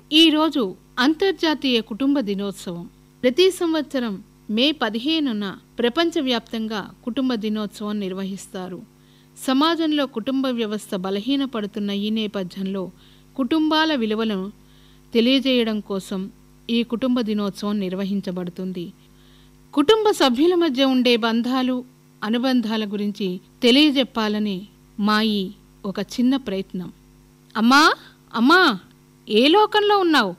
ఈరోజు అంతర్జాతీయ కుటుంబ దినోత్సవం ప్రతి సంవత్సరం మే పదిహేనున ప్రపంచవ్యాప్తంగా కుటుంబ దినోత్సవం నిర్వహిస్తారు సమాజంలో కుటుంబ వ్యవస్థ బలహీనపడుతున్న ఈ నేపథ్యంలో కుటుంబాల విలువలను తెలియజేయడం కోసం ఈ కుటుంబ దినోత్సవం నిర్వహించబడుతుంది కుటుంబ సభ్యుల మధ్య ఉండే బంధాలు అనుబంధాల గురించి తెలియజెప్పాలని మా ఈ ఒక చిన్న ప్రయత్నం అమ్మా అమ్మా ఏ లోకంలో ఉన్నావు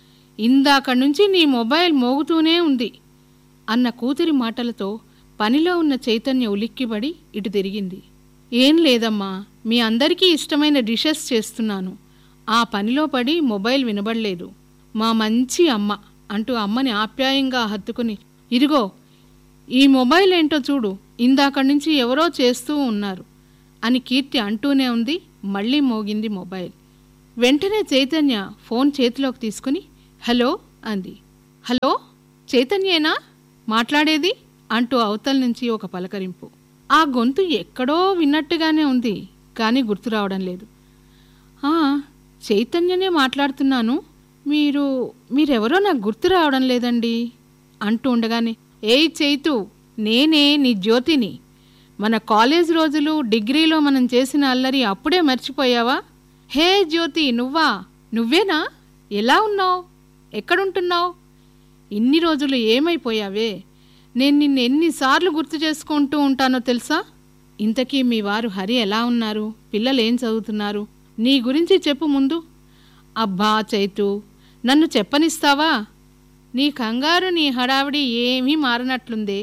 ఇందాక నుంచి నీ మొబైల్ మోగుతూనే ఉంది అన్న కూతురి మాటలతో పనిలో ఉన్న చైతన్య ఉలిక్కిపడి ఇటు తిరిగింది ఏం లేదమ్మా మీ అందరికీ ఇష్టమైన డిషెస్ చేస్తున్నాను ఆ పనిలో పడి మొబైల్ వినబడలేదు మా మంచి అమ్మ అంటూ అమ్మని ఆప్యాయంగా హత్తుకుని ఇదిగో ఈ మొబైల్ ఏంటో చూడు ఇందాక నుంచి ఎవరో చేస్తూ ఉన్నారు అని కీర్తి అంటూనే ఉంది మళ్ళీ మోగింది మొబైల్ వెంటనే చైతన్య ఫోన్ చేతిలోకి తీసుకుని హలో అంది హలో చైతన్యేనా మాట్లాడేది అంటూ అవతల నుంచి ఒక పలకరింపు ఆ గొంతు ఎక్కడో విన్నట్టుగానే ఉంది కానీ గుర్తు రావడం లేదు "ఆ, చైతన్యనే మాట్లాడుతున్నాను మీరు మీరెవరో నాకు గుర్తు రావడం లేదండి అంటూ ఉండగానే ఏయ్ చైతు నేనే నీ జ్యోతిని మన కాలేజ్ రోజులు డిగ్రీలో మనం చేసిన అల్లరి అప్పుడే మర్చిపోయావా హే జ్యోతి నువ్వా నువ్వేనా ఎలా ఉన్నావు ఎక్కడుంటున్నావు ఇన్ని రోజులు ఏమైపోయావే నేను నిన్ను ఎన్నిసార్లు గుర్తు చేసుకుంటూ ఉంటానో తెలుసా ఇంతకీ మీ వారు హరి ఎలా ఉన్నారు పిల్లలు ఏం చదువుతున్నారు నీ గురించి చెప్పు ముందు అబ్బా చైతు నన్ను చెప్పనిస్తావా నీ కంగారు నీ హడావిడి ఏమీ మారనట్లుందే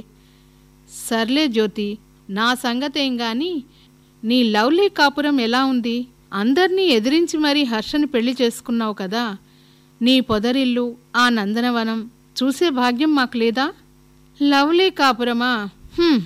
సర్లే జ్యోతి నా సంగతేం గాని నీ లవ్లీ కాపురం ఎలా ఉంది అందర్నీ ఎదిరించి మరీ హర్షని పెళ్లి చేసుకున్నావు కదా నీ పొదరిల్లు ఆ నందనవనం చూసే భాగ్యం మాకు లేదా లవ్లీ కాపురమా హ్మ్.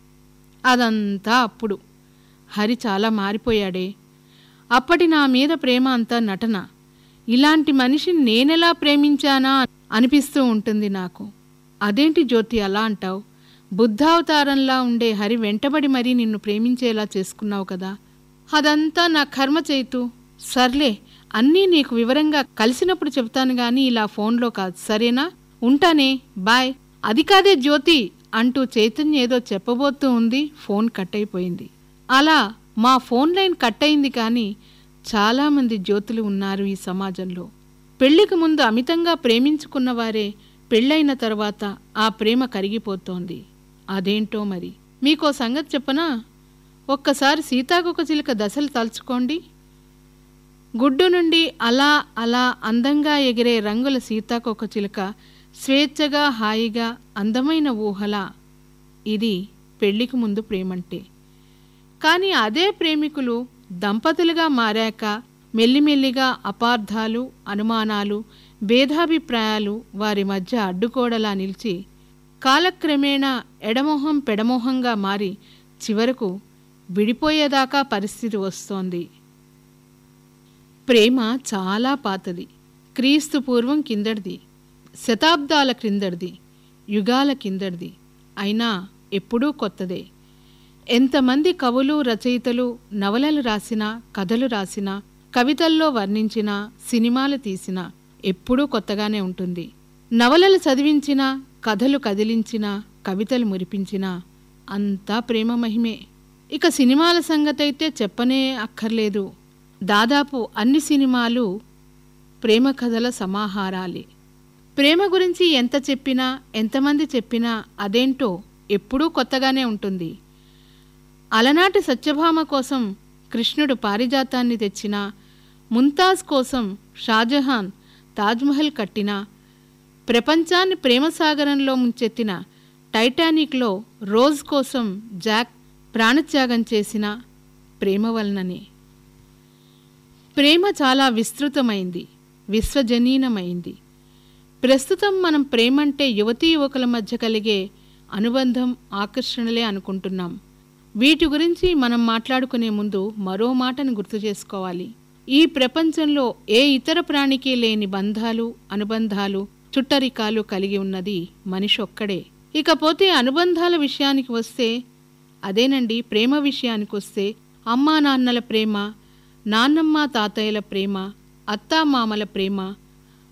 అదంతా అప్పుడు హరి చాలా మారిపోయాడే అప్పటి నా మీద ప్రేమ అంతా నటన ఇలాంటి మనిషిని నేనెలా ప్రేమించానా అనిపిస్తూ ఉంటుంది నాకు అదేంటి జ్యోతి అలా అంటావు బుద్ధావతారంలా ఉండే హరి వెంటబడి మరీ నిన్ను ప్రేమించేలా చేసుకున్నావు కదా అదంతా నా కర్మ చేతు సర్లే అన్నీ నీకు వివరంగా కలిసినప్పుడు చెప్తాను గాని ఇలా ఫోన్లో కాదు సరేనా ఉంటానే బాయ్ అది కాదే జ్యోతి అంటూ చైతన్య ఏదో చెప్పబోతూ ఉంది ఫోన్ కట్ అయిపోయింది అలా మా ఫోన్ లైన్ కట్ అయింది కానీ చాలామంది జ్యోతులు ఉన్నారు ఈ సమాజంలో పెళ్లికి ముందు అమితంగా ప్రేమించుకున్న వారే పెళ్ళైన తర్వాత ఆ ప్రేమ కరిగిపోతోంది అదేంటో మరి మీకో సంగతి చెప్పనా ఒక్కసారి సీతాకొక చిలుక దశలు తలుచుకోండి గుడ్డు నుండి అలా అలా అందంగా ఎగిరే రంగుల సీతాకొక చిలుక స్వేచ్ఛగా హాయిగా అందమైన ఊహలా ఇది పెళ్లికి ముందు ప్రేమంటే కానీ అదే ప్రేమికులు దంపతులుగా మారాక మెల్లిమెల్లిగా అపార్థాలు అనుమానాలు భేదాభిప్రాయాలు వారి మధ్య అడ్డుకోడలా నిలిచి కాలక్రమేణా ఎడమొహం పెడమొహంగా మారి చివరకు విడిపోయేదాకా పరిస్థితి వస్తోంది ప్రేమ చాలా పాతది క్రీస్తు పూర్వం కిందటిది శతాబ్దాల క్రిందటిది యుగాల కిందటిది అయినా ఎప్పుడూ కొత్తదే ఎంతమంది కవులు రచయితలు నవలలు రాసినా కథలు రాసినా కవితల్లో వర్ణించినా సినిమాలు తీసినా ఎప్పుడూ కొత్తగానే ఉంటుంది నవలలు చదివించినా కథలు కదిలించినా కవితలు మురిపించినా అంతా ప్రేమ మహిమే ఇక సినిమాల సంగతైతే చెప్పనే అక్కర్లేదు దాదాపు అన్ని సినిమాలు ప్రేమ కథల సమాహారాలే ప్రేమ గురించి ఎంత చెప్పినా ఎంతమంది చెప్పినా అదేంటో ఎప్పుడూ కొత్తగానే ఉంటుంది అలనాటి సత్యభామ కోసం కృష్ణుడు పారిజాతాన్ని తెచ్చినా ముంతాజ్ కోసం షాజహాన్ తాజ్మహల్ కట్టినా ప్రపంచాన్ని ప్రేమసాగరంలో ముంచెత్తిన టైటానిక్లో రోజ్ కోసం జాక్ ప్రాణత్యాగం చేసిన ప్రేమ వలననే ప్రేమ చాలా విస్తృతమైంది విశ్వజనీనమైంది ప్రస్తుతం మనం ప్రేమంటే యువతీ యువకుల మధ్య కలిగే అనుబంధం ఆకర్షణలే అనుకుంటున్నాం వీటి గురించి మనం మాట్లాడుకునే ముందు మరో మాటను గుర్తు చేసుకోవాలి ఈ ప్రపంచంలో ఏ ఇతర ప్రాణికి లేని బంధాలు అనుబంధాలు చుట్టరికాలు కలిగి ఉన్నది మనిషి ఒక్కడే ఇకపోతే అనుబంధాల విషయానికి వస్తే అదేనండి ప్రేమ విషయానికి వస్తే అమ్మా నాన్నల ప్రేమ నాన్నమ్మ తాతయ్యల ప్రేమ అత్తామామల ప్రేమ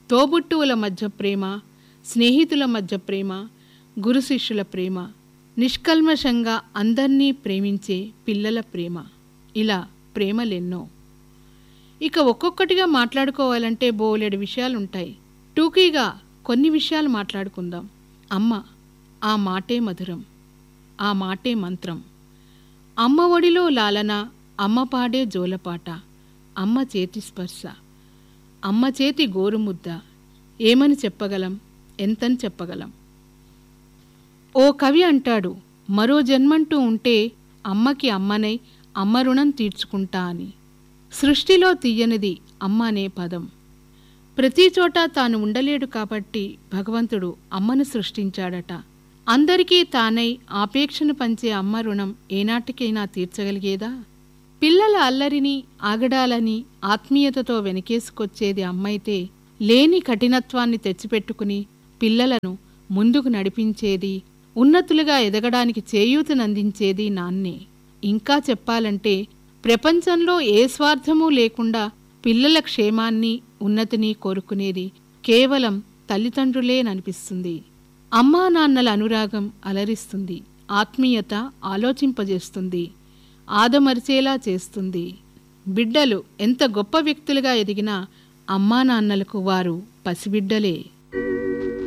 తోబుట్టువుల మధ్య ప్రేమ స్నేహితుల మధ్య ప్రేమ గురు శిష్యుల ప్రేమ నిష్కల్మషంగా అందర్నీ ప్రేమించే పిల్లల ప్రేమ ఇలా ప్రేమలెన్నో ఇక ఒక్కొక్కటిగా మాట్లాడుకోవాలంటే బోలెడు విషయాలుంటాయి టూకీగా కొన్ని విషయాలు మాట్లాడుకుందాం అమ్మ ఆ మాటే మధురం ఆ మాటే మంత్రం అమ్మ ఒడిలో లాలన అమ్మ పాడే జోలపాట అమ్మ చేతి స్పర్శ అమ్మ చేతి గోరుముద్ద ఏమని చెప్పగలం ఎంతని చెప్పగలం ఓ కవి అంటాడు మరో జన్మంటూ ఉంటే అమ్మకి అమ్మనై అమ్మ రుణం తీర్చుకుంటా అని సృష్టిలో తీయనిది అమ్మ అనే పదం ప్రతి చోట తాను ఉండలేడు కాబట్టి భగవంతుడు అమ్మను సృష్టించాడట అందరికీ తానై ఆపేక్షను పంచే అమ్మ రుణం ఏనాటికైనా తీర్చగలిగేదా పిల్లల అల్లరిని ఆగడాలని ఆత్మీయతతో వెనకేసుకొచ్చేది అమ్మైతే లేని కఠినత్వాన్ని తెచ్చిపెట్టుకుని పిల్లలను ముందుకు నడిపించేది ఉన్నతులుగా ఎదగడానికి చేయూతనందించేది నాన్నే ఇంకా చెప్పాలంటే ప్రపంచంలో ఏ స్వార్థమూ లేకుండా పిల్లల క్షేమాన్ని ఉన్నతిని కోరుకునేది కేవలం తల్లిదండ్రులేననిపిస్తుంది అమ్మా నాన్నల అనురాగం అలరిస్తుంది ఆత్మీయత ఆలోచింపజేస్తుంది ఆదమరిచేలా చేస్తుంది బిడ్డలు ఎంత గొప్ప వ్యక్తులుగా ఎదిగినా అమ్మా నాన్నలకు వారు పసిబిడ్డలే